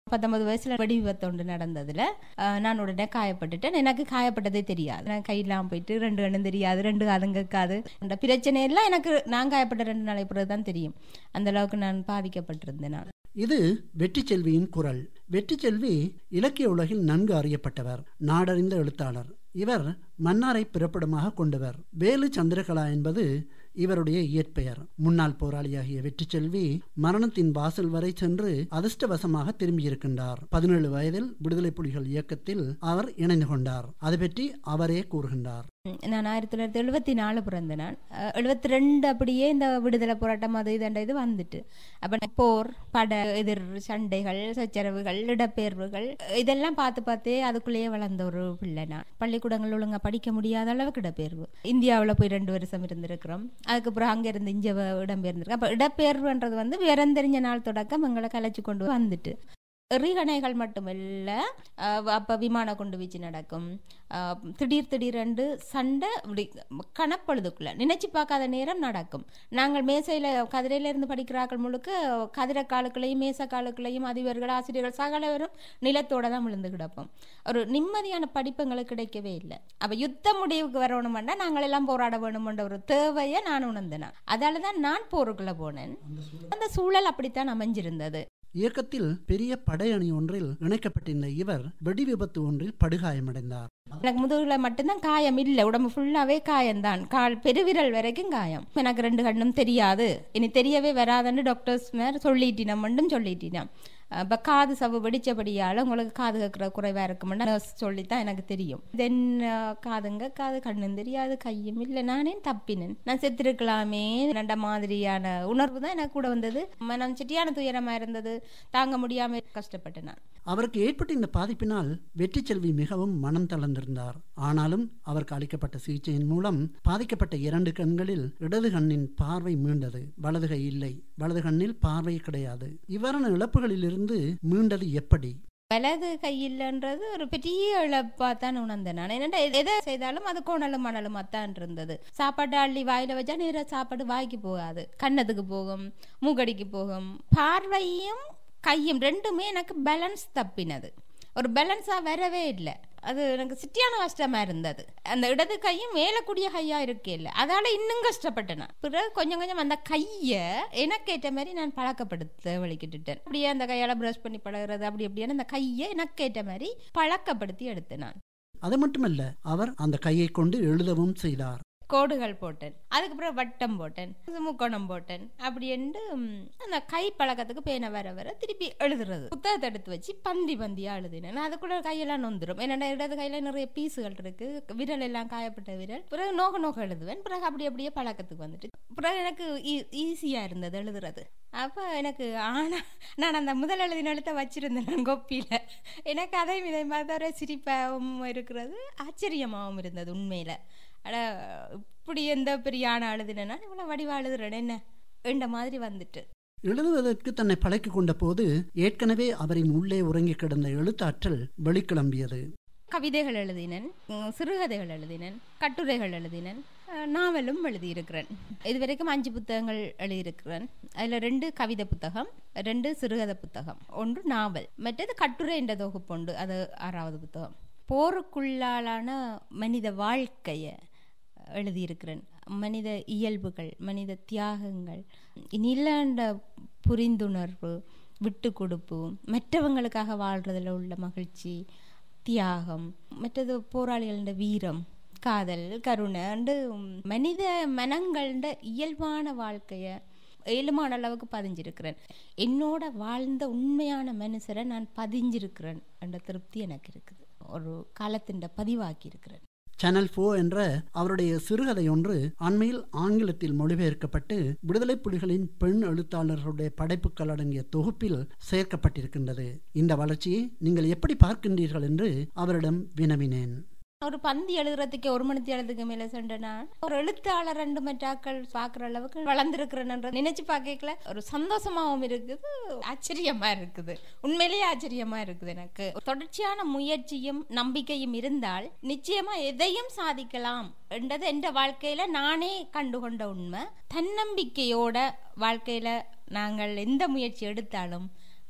பத்தொன்பது வயசுல வெடி விபத்து ஒன்று நடந்ததுல அஹ், நான் உடனே காயப்பட்டுட்டேன் எனக்கு காயப்பட்டதே தெரியாது நான் கையெல்லாம் போயிட்டு ரெண்டு கண்ணும் தெரியாது ரெண்டு காதும் கேட்காது அந்த பிரச்சனை எல்லாம் எனக்கு நான் காயப்பட்ட ரெண்டு நாளை பிறகு தான் தெரியும் அந்த அளவுக்கு நான் பாதிக்கப்பட்டிருந்தேன் நான் இது வெற்றி செல்வியின் குரல் வெற்றி செல்வி இலக்கிய உலகில் நன்கு அறியப்பட்டவர் நாடறிந்த எழுத்தாளர் இவர் மன்னாரை பிறப்பிடமாக கொண்டவர் வேலு சந்திரகலா என்பது இவருடைய இயற்பெயர் முன்னாள் போராளியாகிய வெற்றி செல்வி மரணத்தின் வாசல் வரை சென்று அதிர்ஷ்டவசமாக திரும்பியிருக்கின்றார் பதினேழு வயதில் விடுதலை புலிகள் இயக்கத்தில் அவர் இணைந்து கொண்டார் அது பற்றி அவரே கூறுகின்றார் ம், நான் ஆயிரத்தி தொள்ளாயிரத்தி எழுபத்தி நாலு பிறந்த நான் எழுபத்தி ரெண்டு அப்படியே இந்த விடுதலை போராட்டம் அது இதண்ட இது வந்துட்டு அப்ப போர் பட எதிர் சண்டைகள் சச்சரவுகள் இடப்பெயர்வுகள் இதெல்லாம் பார்த்து பார்த்தே அதுக்குள்ளேயே வளர்ந்த ஒரு பிள்ளை நான் பள்ளிக்கூடங்கள் ஒழுங்கா படிக்க முடியாத அளவுக்கு இடப்பெயர்வு இந்தியாவில் போய் ரெண்டு வருஷம் இருந்திருக்கிறோம் அதுக்கப்புறம் அங்க இருந்து இங்க வ- இடம்பெயர்ந்திருக்கோம் அப்ப இடப்பெயர்வுன்றது வந்து விரந்தெரிஞ்ச நாள் தொடக்கம் எங்களை கலைச்சு கொண்டு வந்துட்டு எறிகணைகள் மட்டுமல்ல அஹ் அப்ப விமான கொண்டு வீச்சு நடக்கும் அஹ் திடீர் திடீரென்று சண்டை இப்படி கணப்பொழுதுக்குள்ள நினைச்சு பார்க்காத நேரம் நடக்கும் நாங்கள் மேசையில கதிரையில இருந்து படிக்கிறார்கள் முழுக்க கதிரை காலுக்குள்ளையும் மேச காலுக்குள்ளையும் அதிபர்கள் ஆசிரியர்கள் சகலவரும் நிலத்தோட தான் விழுந்து கிடப்போம் ஒரு நிம்மதியான படிப்பு எங்களுக்கு கிடைக்கவே இல்லை அப்ப யுத்த முடிவுக்கு வரணுமெண்டா நாங்கள் எல்லாம் போராட வேணுமென்ற ஒரு தேவையை நான் உணர்ந்தேன் அதால தான் நான் போருக்குள்ள போனேன் அந்த சூழல் அப்படித்தான் அமைஞ்சிருந்தது இயக்கத்தில் பெரிய படையணி ஒன்றில் இணைக்கப்பட்டிருந்த இவர் வெடி விபத்து ஒன்றில் படுகாயமடைந்தார் எனக்கு முதுகுல மட்டும்தான் காயம் இல்லை உடம்பு ஃபுல்லாவே காயம்தான் கால் பெருவிரல் வரைக்கும் காயம் எனக்கு ரெண்டு கண்ணும் தெரியாது இனி தெரியவே வராதுன்னு டாக்டர்ஸ் மேல சொல்லிட்டினம் மட்டும் சொல்லிட்டினான் அப்போ காது சவு வெடிச்சபடியால் உங்களுக்கு காது கேட்குற குறைவாக இருக்குமென்னு நர்ஸ் சொல்லித்தான் எனக்கு தெரியும் தென் காதுங்க காது கண்ணும் தெரியாது கையும் இல்லை நானே தப்பினேன் நான் செத்துருக்கலாமே ரெண்ட மாதிரியான உணர்வு தான் எனக்கு கூட வந்தது மனம் சிட்டியான துயரமாக இருந்தது தாங்க முடியாமல் கஷ்டப்பட்டேன் நான் அவருக்கு ஏற்பட்ட இந்த பாதிப்பினால் வெற்றி செல்வி மிகவும் மனம் தளர்ந்திருந்தார் ஆனாலும் அவருக்கு அளிக்கப்பட்ட சிகிச்சையின் மூலம் பாதிக்கப்பட்ட இரண்டு கண்களில் இடது கண்ணின் பார்வை மீண்டது வலது கை இல்லை வலது கண்ணில் பார்வை கிடையாது இவ்வாறான இழப்புகளிலிருந்து மீண்டது எப்படி வலது கையில்ன்றது ஒரு பெரிய இழப்பா தான் உணர்ந்தேன் நான் என்னடா எதை செய்தாலும் அது கோணலும் மணலுமா தான் இருந்தது சாப்பாடு அள்ளி வாயில வச்சா நேரா சாப்பாடு வாய்க்கு போகாது கன்னத்துக்கு போகும் மூக்கடிக்கு போகும் பார்வையும் கையும் ரெண்டுமே எனக்கு பேலன்ஸ் தப்பினது ஒரு பேலன்ஸா வரவே இல்லை அது எனக்கு சிட்டியான கஷ்டமா இருந்தது அந்த இடது கையும் மேலக்கூடிய கையா இருக்கே இல்லை அதால இன்னும் கஷ்டப்பட்டேன் நான். பிறகு கொஞ்சம் கொஞ்சம் அந்த கையை எனக்கு ஏற்ற மாதிரி நான் பழக்கப்படுத்த வலிக்கிட்டுட்டேன் அப்படியே அந்த கையால பிரஷ் பண்ணி பழகுறது அப்படி அப்படியே அந்த கையை எனக்கு ஏற்ற மாதிரி பழக்கப்படுத்தி எடுத்தேன் நான் அது மட்டுமல்ல அவர் அந்த கையை கொண்டு எழுதவும் செய்தார் கோடுகள் போட்டேன் அதுக்கப்புறம் வட்டம் போட்டேன் முக்கோணம் போட்டேன் அப்படி என்று ம், அந்த கை பழக்கத்துக்கு பேனை வர வர திருப்பி எழுதுறது புத்தகத்தை எடுத்து வச்சு பந்தி பந்தியா எழுதினேன் அதுக்குள்ள கையெல்லாம் நொந்துரும் என்னோட இடது கையில நிறைய பீஸுகள் இருக்கு விரல் எல்லாம் காயப்பட்ட விரல் பிறகு நோக நோக எழுதுவேன் பிறகு அப்படி அப்படியே பழக்கத்துக்கு வந்துட்டு பிறகு எனக்கு ஈஸியா இருந்தது எழுதுறது அப்போ எனக்கு ஆனா நான் அந்த முதல் எழுதின எழுத்த வச்சிருந்தேன் நான் கொப்பியில எனக்கு அதை இதை மாதிரி சிரிப்பாகவும் இருக்கிறது ஆச்சரியமாகவும் இருந்தது உண்மையில அட இப்படி எந்த பெரிய ஆணை அழுதுனா இவ்வளோ வடிவா அழுதுறேன் என்ன என்ற மாதிரி வந்துட்டு எழுதுவதற்கு தன்னை பழக்கிக் கொண்ட போது ஏற்கனவே அவரின் உள்ளே உறங்கி கிடந்த எழுத்தாற்றல் வெளிக்கிளம்பியது கவிதைகள் எழுதினேன் உம், சிறுகதைகள் எழுதினேன் கட்டுரைகள் எழுதினேன் அஹ், நாவலும் எழுதியிருக்கிறேன் இதுவரைக்கும் அஞ்சு புத்தகங்கள் எழுதியிருக்கிறேன் அதில் ரெண்டு கவிதை புத்தகம் ரெண்டு சிறுகதை புத்தகம் ஒன்று நாவல் மற்றது கட்டுரை என்ற தொகுப்புண்டு அது ஆறாவது புத்தகம் போருக்குள்ளாலான மனித வாழ்க்கையை எழுதியிருக்கிறேன் மனித இயல்புகள் மனித தியாகங்கள் நிலண்ட புரிந்துணர்வு விட்டு கொடுப்பு மற்றவங்களுக்காக வாழ்றதுல உள்ள மகிழ்ச்சி தியாகம் மற்றது போராளிகள வீரம் காதல் கருணை அண்டு மனித மனங்கள இயல்பான வாழ்க்கைய இயலுமான அளவுக்கு பதிஞ்சிருக்கிறேன் என்னோட வாழ்ந்த உண்மையான மனுஷரை நான் பதிஞ்சிருக்கிறேன் என்ற திருப்தி எனக்கு இருக்குது ஒரு காலத்தின் பதிவாக்கி இருக்கிறேன் சேனல் ஃபோ என்ற அவருடைய சிறுகதை ஒன்று அண்மையில் ஆங்கிலத்தில் மொழிபெயர்க்கப்பட்டு விடுதலை புலிகளின் பெண் எழுத்தாளர்களுடைய படைப்புகள் அடங்கிய தொகுப்பில் சேர்க்கப்பட்டிருக்கின்றது இந்த வளர்ச்சியை நீங்கள் எப்படி பார்க்கின்றீர்கள் என்று அவரிடம் வினவினேன் ஒரு பந்தி எழுதுறதுக்கு ஒரு மணி எழுதுக்கு மேல சென்றனா ஒரு எழுத்தாளர் ரெண்டு மற்றாக்கள் பாக்குற அளவுக்கு வளர்ந்துருக்கிறேன் நினைச்சு பார்க்கல ஒரு சந்தோஷமாவும் இருக்குது ஆச்சரியமா இருக்குது உண்மையிலேயே ஆச்சரியமா இருக்குது எனக்கு தொடர்ச்சியான முயற்சியும் நம்பிக்கையும் இருந்தால் நிச்சயமா எதையும் சாதிக்கலாம் என்றது என்ற வாழ்க்கையில நானே கண்டுகொண்ட உண்மை தன்னம்பிக்கையோட வாழ்க்கையில நாங்கள் எந்த முயற்சி எடுத்தாலும்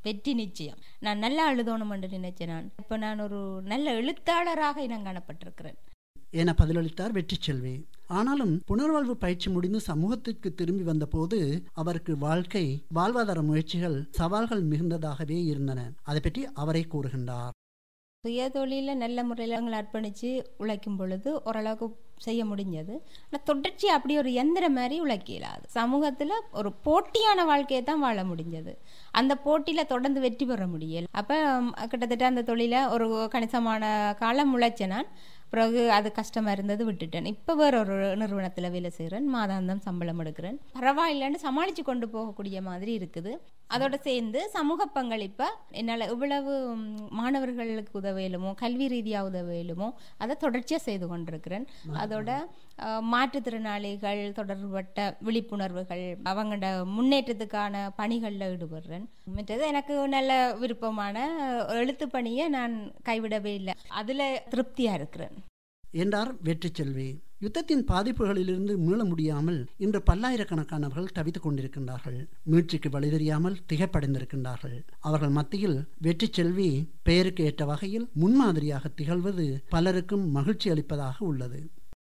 வெற்றி நிச்சயம் நான் நல்லா எழுதணும் என்று நினைச்சேன் நான் இப்போ நான் ஒரு நல்ல எழுத்தாளராக இனம் காணப்பட்டிருக்கிறேன் என பதிலளித்தார் வெற்றி செல்வி ஆனாலும் புனர்வாழ்வு பயிற்சி முடிந்து சமூகத்திற்கு திரும்பி வந்தபோது அவருக்கு வாழ்க்கை வாழ்வாதார முயற்சிகள் சவால்கள் மிகுந்ததாகவே இருந்தன அதை பற்றி அவரை கூறுகின்றார் சுய தொழில நல்ல முறையில் அவங்களை அர்ப்பணித்து உழைக்கும் பொழுது ஓரளவுக்கு செய்ய முடிஞ்சது ஆனால் தொடர்ச்சி அப்படி ஒரு எந்திரம் மாதிரி உழைக்க இயலாது சமூகத்தில் ஒரு போட்டியான வாழ்க்கையை தான் வாழ முடிஞ்சது அந்த போட்டியில் தொடர்ந்து வெற்றி பெற முடியல அப்போ கிட்டத்தட்ட அந்த தொழிலை ஒரு கணிசமான காலம் உழைச்ச நான் பிறகு அது கஷ்டமாக இருந்தது விட்டுட்டேன் இப்போ வேற ஒரு நிறுவனத்தில் வேலை செய்கிறேன் மாதாந்தம் சம்பளம் எடுக்கிறேன் பரவாயில்லைன்னு சமாளித்து கொண்டு போகக்கூடிய மாதிரி இருக்குது அதோட சேர்ந்து சமூக பங்களிப்பை என்னால் இவ்வளவு மாணவர்களுக்கு உதவியலுமோ கல்வி ரீதியாக உதவியலுமோ அதை தொடர்ச்சியாக செய்து கொண்டிருக்கிறேன் அதோட மாற்றுத்திறனாளிகள் தொடர்பட்ட விழிப்புணர்வுகள் அவங்களோட முன்னேற்றத்துக்கான பணிகளில் ஈடுபடுறேன் மற்றது எனக்கு நல்ல விருப்பமான எழுத்து பணியை நான் கைவிடவே இல்லை அதில் திருப்தியாக இருக்கிறேன் என்றார் வெற்றி செல்வி யுத்தத்தின் பாதிப்புகளிலிருந்து மீள முடியாமல் இன்று பல்லாயிரக்கணக்கானவர்கள் தவித்துக் கொண்டிருக்கின்றார்கள் மீட்சிக்கு வழி தெரியாமல் திகைப்படைந்திருக்கின்றார்கள் அவர்கள் மத்தியில் வெற்றி செல்வி பெயருக்கு ஏற்ற வகையில் முன்மாதிரியாக திகழ்வது பலருக்கும் மகிழ்ச்சி அளிப்பதாக உள்ளது